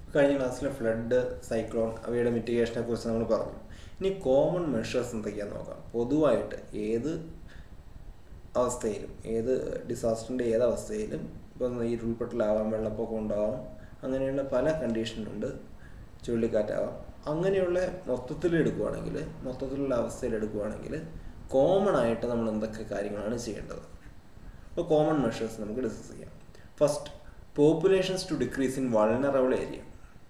കഴിഞ്ഞ ക്ലാസ്സിൽ flood cyclone അവയുടെ മിറ്റിഗേഷനെ കുറിച്ച് നമ്മൾ പറഞ്ഞു ഇനി കോമൺ മെഷേഴ്സ് എന്തൊക്കെയാണെന്ന് നോക്കാം പൊതുവായിട്ട് ഏത് അവസ്ഥയിലും ഏത് ഡിസാസ്റ്ററിൻ്റെ ഏത് അവസ്ഥയിലും ഇപ്പം ഈ ഉരുൾപൊട്ടലാവാം വെള്ളപ്പൊക്കം ഉണ്ടാവാം അങ്ങനെയുള്ള പല കണ്ടീഷനുണ്ട് ചുഴലിക്കാറ്റാവാം അങ്ങനെയുള്ള മൊത്തത്തിൽ എടുക്കുവാണെങ്കിൽ മൊത്തത്തിലുള്ള അവസ്ഥയിൽ എടുക്കുവാണെങ്കിൽ കോമൺ ആയിട്ട് നമ്മൾ എന്തൊക്കെ കാര്യങ്ങളാണ് ചെയ്യേണ്ടത് അപ്പോൾ കോമൺ മെഷേഴ്സ് നമുക്ക് ഡിസ്കസ് ചെയ്യാം first populations to decrease in vulnerable area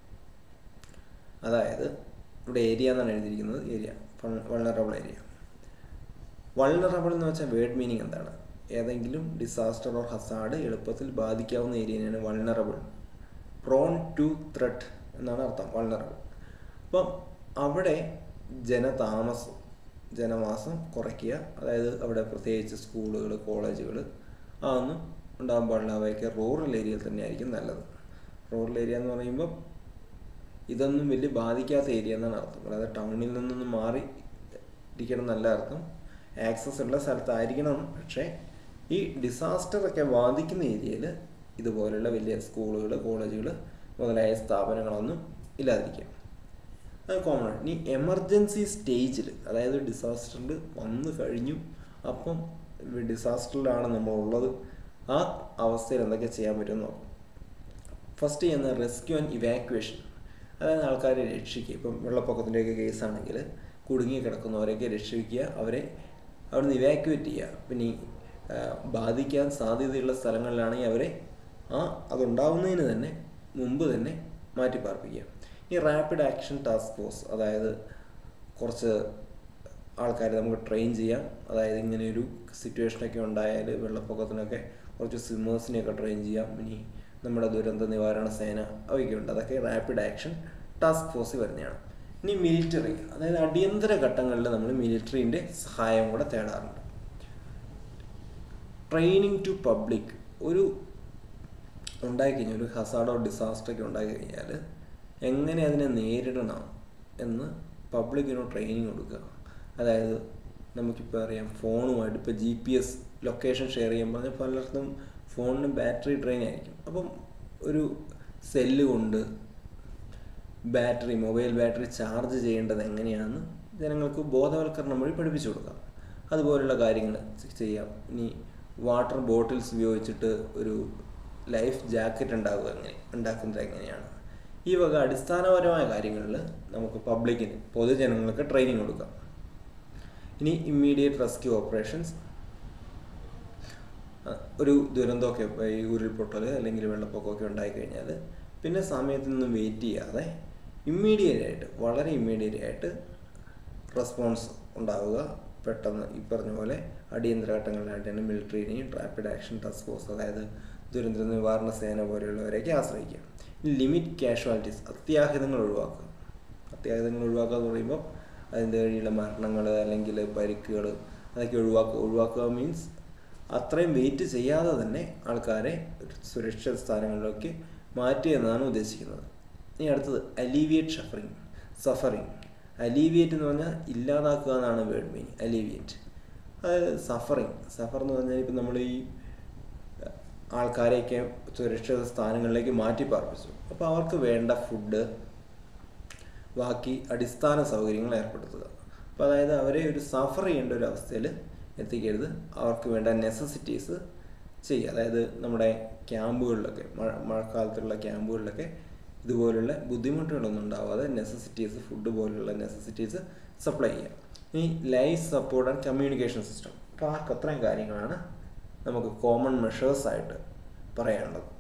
അതായത് ഇവിടെ ഏരിയ എന്നാണ് എഴുതിയിരിക്കുന്നത് ഏരിയ വൾണറബിൾ ഏരിയ വൾണറബിൾ എന്ന് വെച്ചാൽ വേർഡ് മീനിങ് എന്താണ് ഏതെങ്കിലും ഡിസാസ്റ്റർ ഓർ ഹസാഡ് എളുപ്പത്തിൽ ബാധിക്കാവുന്ന ഏരിയയാണ് വൾണറബിൾ പ്രോൺ ടു ത്രെട്ട് എന്നാണ് അർത്ഥം വൾണറബിൾ അപ്പം അവിടെ ജനതാമസം ജനവാസം കുറയ്ക്കുക അതായത് അവിടെ പ്രത്യേകിച്ച് സ്കൂളുകൾ കോളേജുകൾ അതൊന്നും ഉണ്ടാകാൻ പാടില്ല അവയൊക്കെ റൂറൽ ഏരിയയിൽ തന്നെയായിരിക്കും നല്ലത് റൂറൽ ഏരിയ എന്ന് പറയുമ്പോൾ ഇതൊന്നും വലിയ ബാധിക്കാത്ത ഏരിയ എന്നാണ് അർത്ഥം അതായത് ടൗണിൽ നിന്നൊന്നും മാറി ഇരിക്കണം എന്നല്ല അർത്ഥം ആക്സസ് ഉള്ള സ്ഥലത്തായിരിക്കണം പക്ഷേ ഈ ഡിസാസ്റ്റർ ഒക്കെ ബാധിക്കുന്ന ഏരിയയിൽ ഇതുപോലുള്ള വലിയ സ്കൂളുകൾ കോളേജുകൾ മുതലായ സ്ഥാപനങ്ങളൊന്നും ഇല്ലാതിരിക്കുക അത് കോമൺ ഇനി എമർജൻസി സ്റ്റേജിൽ അതായത് ഡിസാസ്റ്ററിൽ വന്നു കഴിഞ്ഞു അപ്പം ഡിസാസ്റ്ററിലാണ് നമ്മളുള്ളത് ആ അവസ്ഥയിൽ എന്തൊക്കെ ചെയ്യാൻ പറ്റുമെന്ന് നോക്കാം ഫസ്റ്റ് ചെയ്യുന്ന റെസ്ക്യൂ ആൻഡ് ഇവാക്വേഷൻ അതായത് ആൾക്കാരെ രക്ഷിക്കുക ഇപ്പം വെള്ളപ്പൊക്കത്തിൻ്റെയൊക്കെ കേസാണെങ്കിൽ കുടുങ്ങി കിടക്കുന്നവരെയൊക്കെ രക്ഷിക്കുക അവരെ അവിടുന്ന് ഇവാക്യുവേറ്റ് ചെയ്യുക പിന്നെ ഈ ബാധിക്കാൻ സാധ്യതയുള്ള സ്ഥലങ്ങളിലാണെങ്കിൽ അവരെ ആ അതുണ്ടാവുന്നതിന് തന്നെ മുമ്പ് തന്നെ മാറ്റി പാർപ്പിക്കുക ഈ റാപ്പിഡ് ആക്ഷൻ ടാസ്ക് ഫോഴ്സ് അതായത് കുറച്ച് ആൾക്കാരെ നമുക്ക് ട്രെയിൻ ചെയ്യാം അതായത് ഇങ്ങനെ ഒരു സിറ്റുവേഷനൊക്കെ ഉണ്ടായാൽ വെള്ളപ്പൊക്കത്തിനൊക്കെ കുറച്ച് സ്വിമ്മേഴ്സിനെയൊക്കെ ട്രെയിൻ ചെയ്യാം ഇനി നമ്മുടെ ദുരന്ത നിവാരണ സേന അവയൊക്കെ ഉണ്ട് അതൊക്കെ റാപ്പിഡ് ആക്ഷൻ ടാസ്ക് ഫോഴ്സിൽ വരുന്നതാണ് ഇനി മിലിറ്ററി അതായത് അടിയന്തര ഘട്ടങ്ങളിൽ നമ്മൾ മിലിറ്ററിൻ്റെ സഹായം കൂടെ തേടാറുണ്ട് ട്രെയിനിങ് ടു പബ്ലിക് ഒരു ഉണ്ടായിക്കഴിഞ്ഞാൽ ഒരു ഹസാഡോ ഡിസാസ്റ്ററൊക്കെ ഉണ്ടായി കഴിഞ്ഞാൽ എങ്ങനെ അതിനെ നേരിടണം എന്ന് പബ്ലിക്കിന് ട്രെയിനിങ് കൊടുക്കുക അതായത് നമുക്കിപ്പോൾ അറിയാം ഫോണുമായിട്ട് ഇപ്പോൾ G P S location share ചെയ്യുമ്പോൾ പലർക്കും ഫോണിന് ബാറ്ററി ഡ്രെയിൻ ആയിരിക്കും അപ്പം ഒരു സെല്ല് കൊണ്ട് ബാറ്ററി മൊബൈൽ ബാറ്ററി ചാർജ് ചെയ്യേണ്ടത് എങ്ങനെയാണെന്ന് ജനങ്ങൾക്ക് ബോധവൽക്കരണം വഴി പഠിപ്പിച്ചു കൊടുക്കാം അതുപോലുള്ള കാര്യങ്ങൾ ചെയ്യാം ഇനി വാട്ടർ ബോട്ടിൽസ് ഉപയോഗിച്ചിട്ട് ഒരു ലൈഫ് ജാക്കറ്റ് ഉണ്ടാകുക എങ്ങനെ ഉണ്ടാക്കുന്നത് എങ്ങനെയാണ് ഈ വക അടിസ്ഥാനപരമായ കാര്യങ്ങളിൽ നമുക്ക് പബ്ലിക്കിന് പൊതുജനങ്ങൾക്ക് ട്രെയിനിങ് കൊടുക്കാം ഇനി ഇമ്മീഡിയറ്റ് റെസ്ക്യൂ ഓപ്പറേഷൻസ് ഒരു ദുരന്തമൊക്കെ ഈ ഉരുൾപൊട്ടൽ അല്ലെങ്കിൽ വെള്ളപ്പൊക്കമൊക്കെ ഉണ്ടായിക്കഴിഞ്ഞാൽ പിന്നെ സമയത്ത് നിന്നും വെയിറ്റ് ചെയ്യാതെ ഇമ്മീഡിയറ്റ് ആയിട്ട് വളരെ ഇമ്മീഡിയറ്റ് ആയിട്ട് റെസ്പോൺസ് ഉണ്ടാവുക പെട്ടെന്ന് ഈ പറഞ്ഞ പോലെ അടിയന്തര ഘട്ടങ്ങളിലായിട്ട് തന്നെ മിലിറ്ററിനെയും റാപ്പിഡ് ആക്ഷൻ ടാസ്ക് ഫോഴ്സ് അതായത് ദുരന്ത നിവാരണ സേന പോലെയുള്ളവരെയൊക്കെ ആശ്രയിക്കുക ലിമിറ്റ് കാഷ്വാലിറ്റീസ് അത്യാഹിതങ്ങൾ ഒഴിവാക്കുക അത്യാഹിതങ്ങൾ ഒഴിവാക്കുക എന്ന് പറയുമ്പോൾ അതിൻ്റെ വഴിയുള്ള മരണങ്ങൾ അല്ലെങ്കിൽ പരിക്കുകൾ അതൊക്കെ ഒഴിവാക്കുക ഒഴിവാക്കുക മീൻസ് അത്രയും വെയിറ്റ് ചെയ്യാതെ തന്നെ ആൾക്കാരെ സുരക്ഷിത സ്ഥാനങ്ങളിലേക്ക് മാറ്റുക എന്നാണ് ഉദ്ദേശിക്കുന്നത് ഇനി അടുത്തത് അലീവിയേറ്റ് സഫറിങ് സഫറിങ് അലീവിയേറ്റ് എന്ന് പറഞ്ഞാൽ ഇല്ലാതാക്കുക എന്നാണ് വേർഡ് മീനിങ് അലീവിയേറ്റ് അതായത് സഫറിങ് സഫർ എന്ന് പറഞ്ഞാൽ ഇപ്പം നമ്മൾ ഈ ആൾക്കാരെയൊക്കെ സുരക്ഷിത സ്ഥാനങ്ങളിലേക്ക് മാറ്റി പാർപ്പിച്ചു അപ്പോൾ അവർക്ക് വേണ്ട ഫുഡ് ബാക്കി അടിസ്ഥാന സൗകര്യങ്ങൾ ഏർപ്പെടുത്തുക അപ്പോൾ അതായത് അവരെ ഒരു സഫർ ചെയ്യേണ്ട ഒരു അവസ്ഥയിൽ എത്തിക്കരുത് അവർക്ക് വേണ്ട നെസസിറ്റീസ് ചെയ്യുക അതായത് നമ്മുടെ ക്യാമ്പുകളിലൊക്കെ മഴ മഴക്കാലത്തുള്ള ക്യാമ്പുകളിലൊക്കെ ഇതുപോലുള്ള ബുദ്ധിമുട്ടുകളൊന്നും ഉണ്ടാവാതെ നെസസിറ്റീസ് ഫുഡ് പോലുള്ള നെസസിറ്റീസ് സപ്ലൈ ചെയ്യുക ഇനി life support and communication system അപ്പോൾ ആ അത്രയും കാര്യങ്ങളാണ് നമുക്ക് കോമൺ മെഷേഴ്സ് ആയിട്ട് പറയാനുള്ളത്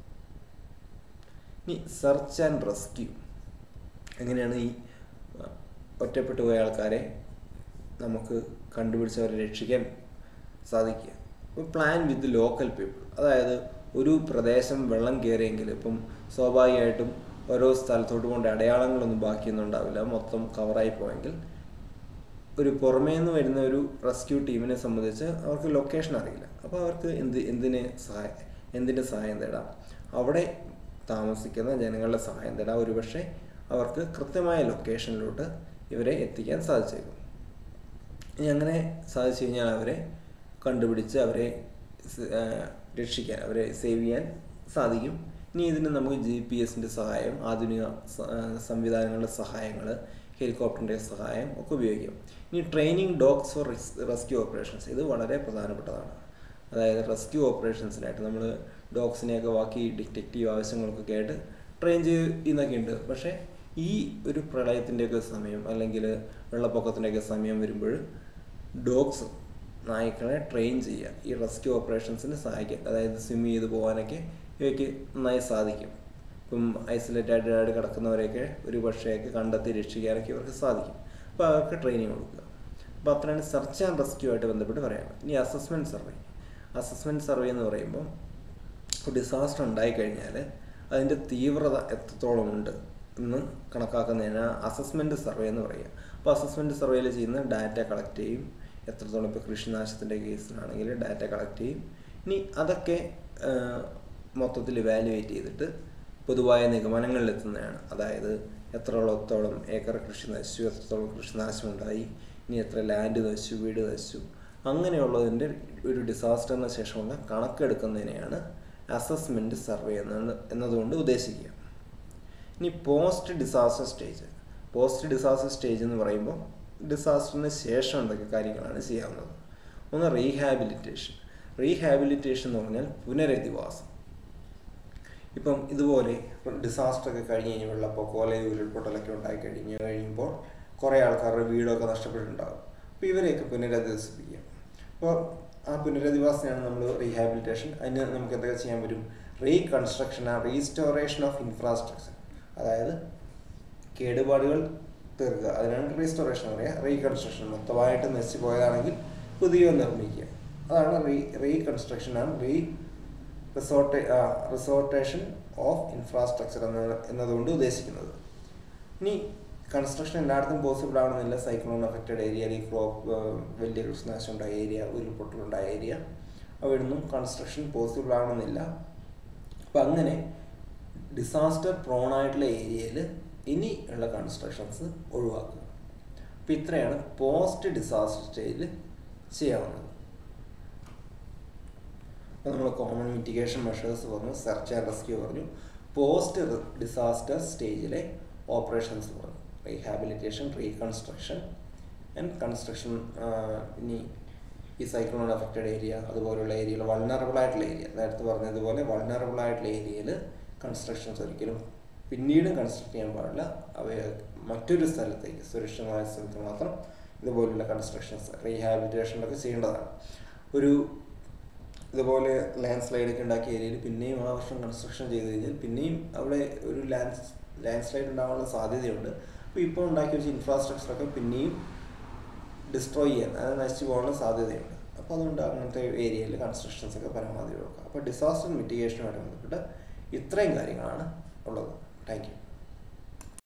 ഇനി സെർച്ച് ആൻഡ് റെസ്ക്യൂ എങ്ങനെയാണ് ഈ ഒറ്റപ്പെട്ടു പോയ ആൾക്കാരെ നമുക്ക് കണ്ടുപിടിച്ചവരെ രക്ഷിക്കാൻ സാധിക്കുക ഇപ്പോൾ പ്ലാൻ വിത്ത് ലോക്കൽ പീപ്പിൾ അതായത് ഒരു പ്രദേശം വെള്ളം കയറിയെങ്കിൽ ഇപ്പം സ്വാഭാവികമായിട്ടും ഓരോ സ്ഥലത്തോട്ട് കൊണ്ട് അടയാളങ്ങളൊന്നും ബാക്കിയൊന്നും ഉണ്ടാവില്ല മൊത്തം കവറായി പോയെങ്കിൽ ഒരു പുറമേ നിന്ന് വരുന്ന ഒരു റെസ്ക്യൂ ടീമിനെ സംബന്ധിച്ച് അവർക്ക് ലൊക്കേഷൻ അറിയില്ല അപ്പോൾ അവർക്ക് എന്ത് എന്തിന് സഹായം എന്തിൻ്റെ സഹായം തേടാം അവിടെ താമസിക്കുന്ന ജനങ്ങളുടെ സഹായം തേടാം ഒരുപക്ഷെ അവർക്ക് കൃത്യമായ ലൊക്കേഷനിലോട്ട് ഇവരെ എത്തിക്കാൻ സാധിച്ചേക്കും ഇനി അങ്ങനെ സാധിച്ചു കഴിഞ്ഞാൽ അവരെ കണ്ടുപിടിച്ച് അവരെ രക്ഷിക്കാൻ അവരെ സേവ് ചെയ്യാൻ സാധിക്കും ഇനി ഇതിന് നമുക്ക് ജി പി എസിൻ്റെ സഹായം ആധുനിക സ- ആ, സംവിധാനങ്ങളുടെ സഹായങ്ങൾ ഹെലികോപ്റ്ററിൻ്റെ സഹായം ഒക്കെ ഉപയോഗിക്കാം ഇനി training dogs for rescue operations ഇത് വളരെ പ്രധാനപ്പെട്ടതാണ് അതായത് റെസ്ക്യൂ ഓപ്പറേഷൻസിനായിട്ട് നമ്മൾ ഡോഗ്സിനെയൊക്കെ ബാക്കി ഡിറ്റക്റ്റീവ് ആവശ്യങ്ങൾക്കൊക്കെ ആയിട്ട് ട്രെയിൻ ചെയ്യുന്നൊക്കെ ഉണ്ട് പക്ഷേ ഈ ഒരു പ്രളയത്തിൻ്റെയൊക്കെ സമയം അല്ലെങ്കിൽ വെള്ളപ്പൊക്കത്തിൻ്റെയൊക്കെ സമയം വരുമ്പോൾ ഡോഗ്സ് നായ്ക്കളെ ട്രെയിൻ ചെയ്യുക ഈ റെസ്ക്യൂ ഓപ്പറേഷൻസിന് സഹായിക്കും അതായത് സ്വിം ചെയ്ത് പോകാനൊക്കെ ഇവയ്ക്ക് നന്നായി സാധിക്കും ഇപ്പം ഐസൊലേറ്റ് ആയിട്ട് കിടക്കുന്നവരെയൊക്കെ ഒരു പക്ഷേയൊക്കെ കണ്ടെത്തി രക്ഷിക്കാനൊക്കെ ഇവർക്ക് സാധിക്കും അപ്പോൾ അവർക്ക് ട്രെയിനിങ് കൊടുക്കുക അപ്പോൾ അത്രയാണ് സെർച്ച് ആൻഡ് റെസ്ക്യൂ ആയിട്ട് ബന്ധപ്പെട്ട് പറയാം ഇനി അസസ്മെൻറ്റ് സർവേ അസസ്മെൻറ്റ് സർവേ എന്ന് പറയുമ്പോൾ ഒരു ഡിസാസ്റ്റർ ഉണ്ടായിക്കഴിഞ്ഞാൽ അതിൻ്റെ തീവ്രത എത്രത്തോളം ഉണ്ട് എന്ന് കണക്കാക്കുന്നതിന് അസസ്മെൻറ്റ് സർവേ എന്ന് പറയുക അപ്പോൾ അസസ്മെൻറ്റ് സർവേയിൽ ചെയ്യുന്ന ഡാറ്റ കളക്ട് ചെയ്യും എത്രത്തോളം ഇപ്പോൾ കൃഷിനാശത്തിൻ്റെ കേസിലാണെങ്കിൽ ഡാറ്റ കളക്ട് ചെയ്യും ഇനി അതൊക്കെ മൊത്തത്തിൽ വാലുവേറ്റ് ചെയ്തിട്ട് പൊതുവായ നിഗമനങ്ങളിലെത്തുന്നതാണ് അതായത് എത്രത്തോളം ഏക്കർ കൃഷി നശിച്ചു എത്രത്തോളം കൃഷിനാശമുണ്ടായി ഇനി എത്ര ലാൻഡ് നശിച്ചു വീട് നശിച്ചു അങ്ങനെയുള്ളതിൻ്റെ ഒരു ഡിസാസ്റ്ററിന് ശേഷമുള്ള കണക്കെടുക്കുന്നതിനെയാണ് അസസ്മെൻറ്റ് സർവേ എന്നത് എന്നതുകൊണ്ട് ഉദ്ദേശിക്കുക ഇനി post disaster stage post disaster stage എന്ന് പറയുമ്പോൾ ഡിസാസ്റ്ററിന് ശേഷം എന്തൊക്കെ കാര്യങ്ങളാണ് ചെയ്യാവുന്നത് ഒന്ന് റീഹാബിലിറ്റേഷൻ റീഹാബിലിറ്റേഷൻ എന്ന് പറഞ്ഞാൽ പുനരധിവാസം ഇപ്പം ഇതുപോലെ ഡിസാസ്റ്റർ ഒക്കെ കഴിഞ്ഞ് കഴിഞ്ഞ് വെള്ളപ്പൊക്കോ അല്ലെങ്കിൽ ഉരുൾപൊട്ടലൊക്കെ ഉണ്ടായി കഴിഞ്ഞ് കഴിയുമ്പോൾ കുറേ ആൾക്കാരുടെ വീടൊക്കെ നഷ്ടപ്പെട്ടിട്ടുണ്ടാകും അപ്പോൾ ഇവരെയൊക്കെ പുനരധിവസിപ്പിക്കുക അപ്പോൾ ആ പുനരധിവാസമാണ് നമ്മൾ റീഹാബിലിറ്റേഷൻ അതിന് നമുക്ക് എന്തൊക്കെ ചെയ്യാൻ പറ്റും റീകൺസ്ട്രക്ഷൻ ആ റീസ്റ്റോറേഷൻ ഓഫ് ഇൻഫ്രാസ്ട്രക്ചർ അതായത് കേടുപാടുകൾ തീർക്കുക അതിനാണ് റീസ്റ്റോറേഷൻ എന്ന് പറയുക റീകൺസ്ട്രക്ഷൻ മൊത്തമായിട്ട് നശിച്ചു പോയതാണെങ്കിൽ പുതിയ നിർമ്മിക്കുക അതാണ് റീ റീകൺസ്ട്രക്ഷൻ ആണ് റീ റിസോർട്ടേ റിസോർട്ടേഷൻ ഓഫ് ഇൻഫ്രാസ്ട്രക്ചർ എന്ന എന്നതുകൊണ്ട് ഉദ്ദേശിക്കുന്നത് ഇനി കൺസ്ട്രക്ഷൻ എല്ലായിടത്തും പോസിബിൾ ആവണമെന്നില്ല സൈക്ലോൺ അഫക്റ്റഡ് ഏരിയ അല്ലെങ്കിൽ ക്രോപ്പ് വലിയ കൃഷിനാശം ഉണ്ടായ ഏരിയ ഉരുൾപൊട്ടലുണ്ടായ ഏരിയ അവിടുന്നും കൺസ്ട്രക്ഷൻ പോസിബിൾ ആവണമെന്നില്ല അപ്പം അങ്ങനെ ഡിസാസ്റ്റർ പ്രോൺ ആയിട്ടുള്ള ഏരിയയിൽ ഇനി ഉള്ള കൺസ്ട്രക്ഷൻസ് ഒഴിവാക്കുക അപ്പം ഇത്രയാണ് പോസ്റ്റ് ഡിസാസ്റ്റർ സ്റ്റേജിൽ ചെയ്യാവുന്നത് അപ്പോൾ നമ്മൾ കോമൺ മിറ്റിഗേഷൻ മെഷേഴ്സ് പറഞ്ഞു സെർച്ച് ആൻഡ് റെസ്ക്യൂ പറഞ്ഞു പോസ്റ്റ് ഡിസാസ്റ്റർ സ്റ്റേജിലെ ഓപ്പറേഷൻസ് പറഞ്ഞു റീഹാബിലിറ്റേഷൻ റീകൺസ്ട്രക്ഷൻ ആൻഡ് കൺസ്ട്രക്ഷൻ ഇനി ഈ സൈക്ലോൺ അഫക്റ്റഡ് ഏരിയ അതുപോലുള്ള ഏരിയയിൽ വൾണറബിൾ ആയിട്ടുള്ള ഏരിയ നേരത്തെ പറഞ്ഞതുപോലെ വൾണറബിൾ ആയിട്ടുള്ള ഏരിയയിൽ കൺസ്ട്രക്ഷൻസ് ഒരിക്കലും പിന്നീടും കൺസ്ട്രക്ട് ചെയ്യാൻ പാടില്ല അവയെ മറ്റൊരു സ്ഥലത്തേക്ക് സുരക്ഷിതമായ സ്ഥലത്ത് മാത്രം ഇതുപോലുള്ള കൺസ്ട്രക്ഷൻസ് റീഹാബിലിറ്റേഷനൊക്കെ ചെയ്യേണ്ടതാണ് ഒരു ഇതുപോലെ ലാൻഡ് സ്ലൈഡ് ഒക്കെ ഉണ്ടാക്കിയ ഏരിയയിൽ പിന്നെയും ആ വർഷം കൺസ്ട്രക്ഷൻ ചെയ്ത് കഴിഞ്ഞാൽ പിന്നെയും അവിടെ ഒരു ലാൻഡ് ലാൻഡ് സ്ലൈഡ് ഉണ്ടാകാനുള്ള സാധ്യതയുണ്ട് അപ്പോൾ ഇപ്പോൾ ഉണ്ടാക്കി വെച്ച ഇൻഫ്രാസ്ട്രക്ചറൊക്കെ പിന്നെയും ഡിസ്ട്രോയ് ചെയ്യാൻ അതായത് നശിച്ചു പോകാനുള്ള സാധ്യതയുണ്ട് അപ്പോൾ അതുകൊണ്ട് അങ്ങനത്തെ ഏരിയയിൽ കൺസ്ട്രക്ഷൻസ് ഒക്കെ പരമാവധി ഒഴിവാക്കുക അപ്പോൾ ഡിസാസ്റ്റർ മിറ്റിഗേഷനുമായിട്ട് ബന്ധപ്പെട്ട് ഇത്രയും കാര്യങ്ങളാണ് ഉള്ളത് താങ്ക് യു